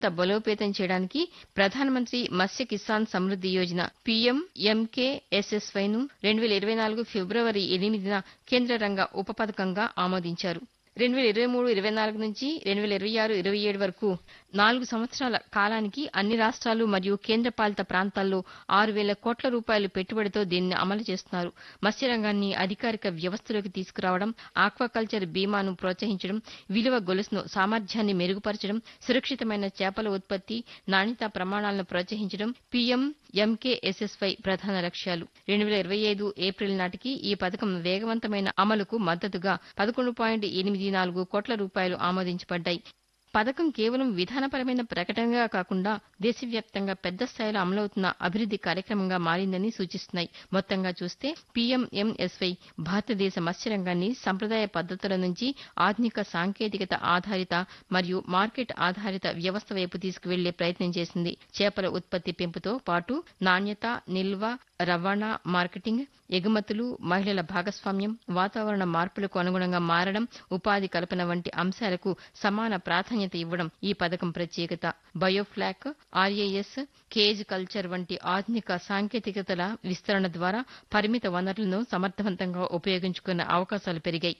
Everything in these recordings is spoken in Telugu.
బలోపేతం చేయడానికి ప్రధానమంత్రి మత్స్య కిసాన్ సమృద్ది యోజన పీఎం ఎంకేఎస్ఎస్వై ను రెండు వేల ఇరవై నాలుగు ఫిబ్రవరి ఎనిమిదిన కేంద్ర రంగ ఉప పథకంగా ఆమోదించారు రెండు వేల ఇరవై మూడు ఇరవై నాలుగు నుంచి రెండు వేల ఇరవై ఆరు ఇరవై ఏడు వరకు నాలుగు సంవత్సరాల కాలానికి అన్ని రాష్ట్రాలు మరియు కేంద్రపాలిత ప్రాంతాల్లో ఆరు వేల కోట్ల రూపాయల పెట్టుబడితో దీనిని అమలు చేస్తున్నారు మత్స్య రంగాన్ని అధికారిక వ్యవస్థలోకి తీసుకురావడం ఆక్వాకల్చర్ బీమాను ప్రోత్సహించడం విలువ గొలుసును సామర్థ్యాన్ని మెరుగుపరచడం సురక్షితమైన చేపల ఉత్పత్తి నాణ్యతా ప్రమాణాలను ప్రోత్సహించడం పీఎం ఎంకేఎస్ఎస్వై ప్రధాన లక్ష్యాలు రెండు వేల ఇరవై ఐదు ఏప్రిల్ నాటికి ఈ పథకం వేగవంతమైన అమలుకు మద్దతుగా పదకొండు పాయింట్ ఎనిమిది నాలుగు కోట్ల రూపాయలు ఆమోదించబడ్డాయి పథకం కేవలం విధానపరమైన ప్రకటనగా కాకుండా దేశవ్యాప్తంగా పెద్ద స్థాయిలో అమలవుతున్న అభివృద్ది కార్యక్రమంగా మారిందని సూచిస్తున్నాయి మొత్తంగా చూస్తే పీఎంఎంఎస్వై భారతదేశ మత్స్యరంగాన్ని సంప్రదాయ పద్దతుల నుంచి ఆధునిక సాంకేతికత ఆధారిత మరియు మార్కెట్ ఆధారిత వ్యవస్థ వైపు తీసుకువెళ్లే ప్రయత్నం చేసింది చేపల ఉత్పత్తి పెంపుతో పాటు నాణ్యత నిల్వ రవాణా మార్కెటింగ్ ఎగుమతులు మహిళల భాగస్వామ్యం వాతావరణ మార్పులకు అనుగుణంగా మారడం ఉపాధి కల్పన వంటి అంశాలకు సమాన ప్రాధాన్యత ఇవ్వడం ఈ పథకం ప్రత్యేకత బయోఫ్లాక్ ఆర్ఏఎస్ కేజ్ కల్చర్ వంటి ఆధునిక సాంకేతికతల విస్తరణ ద్వారా పరిమిత వనరులను సమర్థవంతంగా ఉపయోగించుకునే అవకాశాలు పెరిగాయి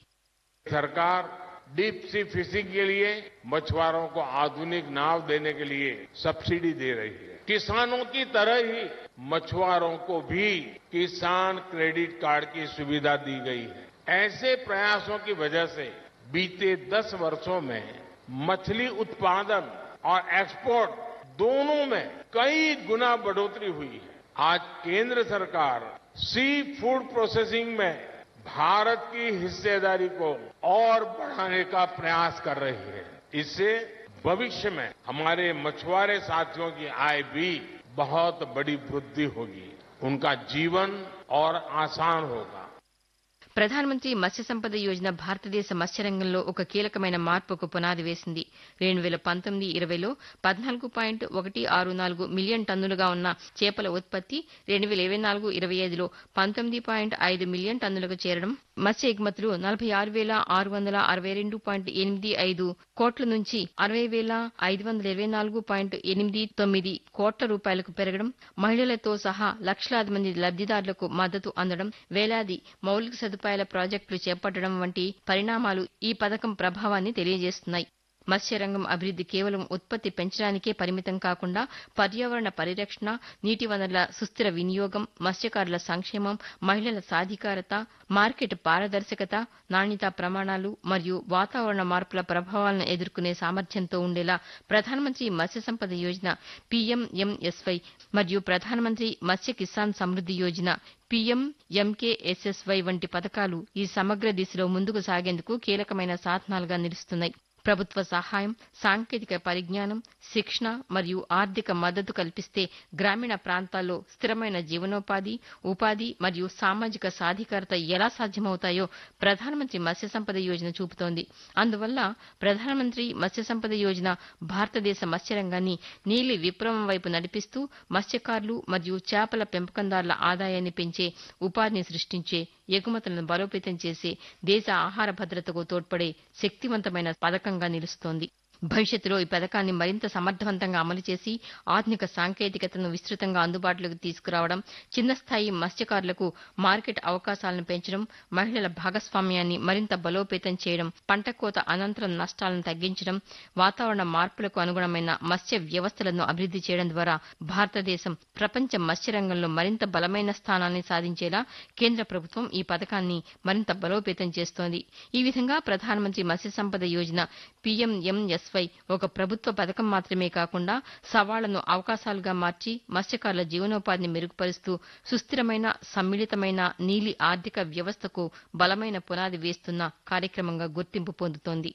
सरकार डीप सी फिशिंग के लिए मछुआरों को आधुनिक नाव देने के लिए सब्सिडी दे रही है किसानों की तरह ही मछुआरों को भी किसान क्रेडिट कार्ड की सुविधा दी गई है ऐसे प्रयासों की वजह से बीते दस वर्षों में मछली उत्पादन और एक्सपोर्ट दोनों में कई गुना बढ़ोतरी हुई है आज केंद्र सरकार सी फूड प्रोसेसिंग में भारत की हिस्सेदारी को और बढ़ाने का प्रयास कर रही है इससे भविष्य में हमारे मछुआरे साथियों की आय भी बहुत बड़ी वृद्धि होगी उनका जीवन और आसान होगा ప్రధానమంత్రి మత్స్య సంపద యోజన భారతదేశ మత్స్యరంగంలో ఒక కీలకమైన మార్పుకు పునాది వేసింది రెండు వేల పంతొమ్మిది ఇరవైలో పద్నాలుగు పాయింట్ ఒకటి ఆరు నాలుగు మిలియన్ టన్నులుగా ఉన్న చేపల ఉత్పత్తి రెండు వేల ఇరవై నాలుగు ఇరవై ఐదులో పంతొమ్మిది పాయింట్ ఐదు మిలియన్ టన్నులకు చేరడం మత్స్య ఎగుమతులు నలభై ఆరు వేల ఆరు వందల అరవై రెండు పాయింట్ ఎనిమిది ఐదు కోట్ల నుంచి అరవై వేల ఐదు వందల ఇరవై నాలుగు పాయింట్ ఎనిమిది తొమ్మిది కోట్ల రూపాయలకు పెరగడం మహిళలతో సహా లక్షలాది మంది లబ్దిదారులకు మద్దతు అందడం వేలాది మౌలిక సదుపాయాల ప్రాజెక్టులు చేపట్టడం వంటి పరిణామాలు ఈ పథకం ప్రభావాన్ని తెలియజేస్తున్నాయి మత్స్యరంగం అభివృద్ది కేవలం ఉత్పత్తి పెంచడానికే పరిమితం కాకుండా పర్యావరణ పరిరక్షణ నీటి వనరుల సుస్థిర వినియోగం మత్స్యకారుల సంక్షేమం మహిళల సాధికారత మార్కెట్ పారదర్శకత నాణ్యతా ప్రమాణాలు మరియు వాతావరణ మార్పుల ప్రభావాలను ఎదుర్కొనే సామర్థ్యంతో ఉండేలా ప్రధానమంత్రి మత్స్య సంపద యోజన పీఎంఎంఎస్వై మరియు ప్రధానమంత్రి మత్స్య కిసాన్ సమృద్ది యోజన పీఎం ఎంకేఎస్ఎస్వై వంటి పథకాలు ఈ సమగ్ర దిశలో ముందుకు సాగేందుకు కీలకమైన సాధనాలుగా నిలుస్తున్నాయి ప్రభుత్వ సహాయం సాంకేతిక పరిజ్ఞానం శిక్షణ మరియు ఆర్థిక మద్దతు కల్పిస్తే గ్రామీణ ప్రాంతాల్లో స్థిరమైన జీవనోపాధి ఉపాధి మరియు సామాజిక సాధికారత ఎలా సాధ్యమవుతాయో ప్రధానమంత్రి మత్స్య సంపద యోజన చూపుతోంది అందువల్ల ప్రధానమంత్రి మత్స్య సంపద యోజన భారతదేశ మత్స్యరంగాన్ని నీలి విప్లవం వైపు నడిపిస్తూ మత్స్యకారులు మరియు చేపల పెంపకందారుల ఆదాయాన్ని పెంచే ఉపాధిని సృష్టించే ఎగుమతులను బలోపేతం చేసే దేశ ఆహార భద్రతకు తోడ్పడే శక్తివంతమైన పథకంగా నిలుస్తోంది భవిష్యత్తులో ఈ పథకాన్ని మరింత సమర్థవంతంగా అమలు చేసి ఆధునిక సాంకేతికతను విస్తృతంగా అందుబాటులోకి తీసుకురావడం చిన్న స్థాయి మత్స్యకారులకు మార్కెట్ అవకాశాలను పెంచడం మహిళల భాగస్వామ్యాన్ని మరింత బలోపేతం చేయడం పంట కోత అనంతరం నష్టాలను తగ్గించడం వాతావరణ మార్పులకు అనుగుణమైన మత్స్య వ్యవస్థలను అభివృద్ది చేయడం ద్వారా భారతదేశం ప్రపంచ మత్స్య రంగంలో మరింత బలమైన స్థానాన్ని సాధించేలా కేంద్ర ప్రభుత్వం ఈ పథకాన్ని మరింత బలోపేతం చేస్తోంది ఈ విధంగా ప్రధానమంత్రి మత్స్య సంపద యోజన పీఎంఎంఎస్ వై ఒక ప్రభుత్వ పథకం మాత్రమే కాకుండా సవాళ్లను అవకాశాలుగా మార్చి మత్స్యకారుల జీవనోపాధిని మెరుగుపరుస్తూ సుస్థిరమైన సమ్మిళితమైన నీలి ఆర్థిక వ్యవస్థకు బలమైన పునాది వేస్తున్న కార్యక్రమంగా గుర్తింపు పొందుతోంది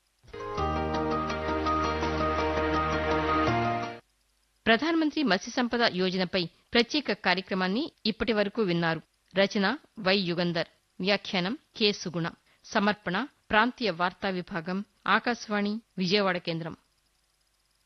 ప్రధానమంత్రి మత్స్య సంపద యోజనపై ప్రత్యేక కార్యక్రమాన్ని ఇప్పటి వరకు విన్నారు రచన వై యుగంధర్ వ్యాఖ్యానం కె సుగుణ సమర్పణ ప్రాంతీయ వార్తా విభాగం ఆకాశవాణి విజయవాడ కేంద్రం